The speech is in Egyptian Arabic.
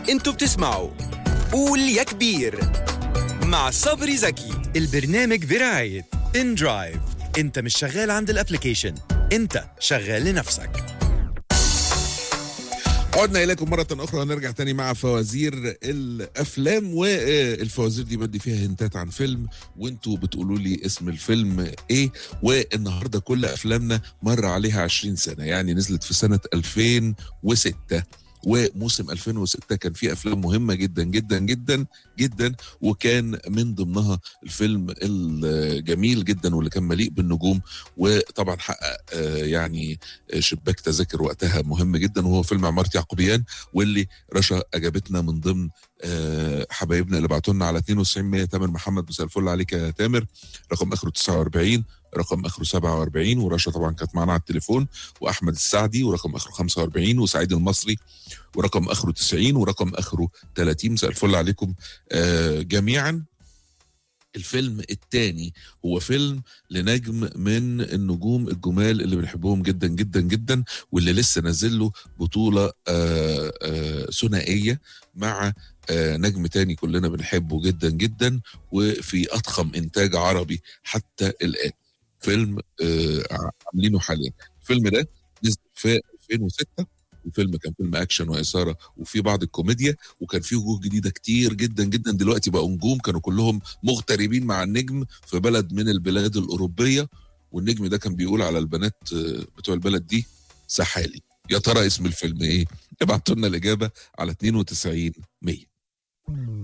انتوا بتسمعوا قول يا كبير مع صبري زكي البرنامج برعاية ان درايف انت مش شغال عند الابليكيشن انت شغال لنفسك عدنا اليكم مره اخرى ونرجع تاني مع فوازير الافلام والفوازير دي بدي فيها هنتات عن فيلم وانتوا بتقولوا لي اسم الفيلم ايه والنهارده كل افلامنا مر عليها 20 سنه يعني نزلت في سنه 2006 وموسم 2006 كان فيه افلام مهمه جدا جدا جدا جدا وكان من ضمنها الفيلم الجميل جدا واللي كان مليء بالنجوم وطبعا حقق آه، يعني شباك تذاكر وقتها مهم جدا وهو فيلم عمارة يعقوبيان واللي رشا اجابتنا من ضمن آه، حبايبنا اللي بعتوا لنا على 92 100 تامر محمد مساء الفل عليك يا تامر رقم اخره 49 رقم اخره 47 ورشا طبعا كانت معانا على التليفون واحمد السعدي ورقم اخره 45 وسعيد المصري ورقم اخره 90 ورقم اخره 30 مساء الفل عليكم آه، جميعا الفيلم الثاني هو فيلم لنجم من النجوم الجمال اللي بنحبهم جدا جدا جدا واللي لسه نازل له بطوله آه، آه، ثنائيه مع آه، نجم تاني كلنا بنحبه جدا جدا وفي اضخم انتاج عربي حتى الان فيلم آه، عاملينه حاليا الفيلم ده نزل في 2006 الفيلم كان فيلم اكشن واثاره وفي بعض الكوميديا وكان فيه وجوه جديده كتير جدا جدا دلوقتي بقوا نجوم كانوا كلهم مغتربين مع النجم في بلد من البلاد الاوروبيه والنجم ده كان بيقول على البنات آه، بتوع البلد دي سحالي يا ترى اسم الفيلم ايه؟ ابعتوا لنا الاجابه على 92 100